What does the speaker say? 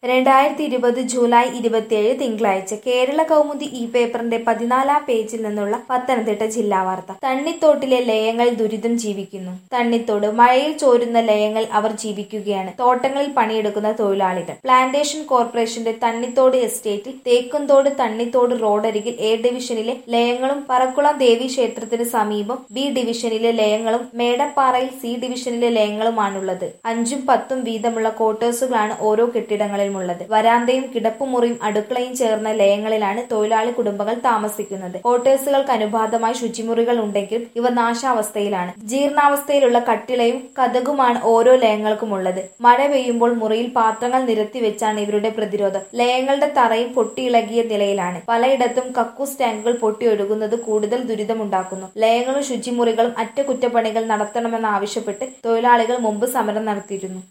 രണ്ടായിരത്തി ഇരുപത് ജൂലൈ ഇരുപത്തിയേഴ് തിങ്കളാഴ്ച കേരള കൗമുദി ഈ പേപ്പറിന്റെ പതിനാലാം പേജിൽ നിന്നുള്ള പത്തനംതിട്ട ജില്ലാ വാർത്ത തണ്ണിത്തോട്ടിലെ ലയങ്ങൾ ദുരിതം ജീവിക്കുന്നു തണ്ണിത്തോട് മഴയിൽ ചോരുന്ന ലയങ്ങൾ അവർ ജീവിക്കുകയാണ് തോട്ടങ്ങളിൽ പണിയെടുക്കുന്ന തൊഴിലാളികൾ പ്ലാന്റേഷൻ കോർപ്പറേഷന്റെ തണ്ണിത്തോട് എസ്റ്റേറ്റിൽ തേക്കുംതോട് തണ്ണിത്തോട് റോഡരികിൽ എ ഡിവിഷനിലെ ലയങ്ങളും പറക്കുളം ദേവി ക്ഷേത്രത്തിന് സമീപം ബി ഡിവിഷനിലെ ലയങ്ങളും മേടപ്പാറയിൽ സി ഡിവിഷനിലെ ലയങ്ങളുമാണുള്ളത് അഞ്ചും പത്തും വീതമുള്ള ക്വാർട്ടേഴ്സുകളാണ് ഓരോ കെട്ടിടങ്ങളിലുമുള്ളത് വരാന്തയും കിടപ്പുമുറിയും അടുക്കളയും ചേർന്ന ലയങ്ങളിലാണ് തൊഴിലാളി കുടുംബങ്ങൾ താമസിക്കുന്നത് ക്വാർട്ടേഴ്സുകൾക്ക് അനുപാതമായി ശുചിമുറികൾ ഉണ്ടെങ്കിലും ഇവ നാശാവസ്ഥയിലാണ് ജീർണാവസ്ഥയിലുള്ള കട്ടിളയും കതകുമാണ് ഓരോ ലയങ്ങൾക്കുമുള്ളത് മഴ പെയ്യുമ്പോൾ മുറിയിൽ പാത്രങ്ങൾ നിരത്തി വെച്ചാണ് ഇവരുടെ പ്രതിരോധം ലയങ്ങളുടെ തറയും പൊട്ടിയിളകിയ നിലയിലാണ് പലയിടത്തും കക്കൂസ് ടാങ്കുകൾ പൊട്ടിയൊഴുകുന്നത് കൂടുതൽ ദുരിതമുണ്ടാക്കുന്നു ലയങ്ങളും ശുചിമുറികളും അറ്റകുറ്റപ്പണികൾ നടത്തണമെന്നാവശ്യപ്പെട്ട് തൊഴിലാളികൾ മുമ്പ് സമരം നടത്തിയിരുന്നു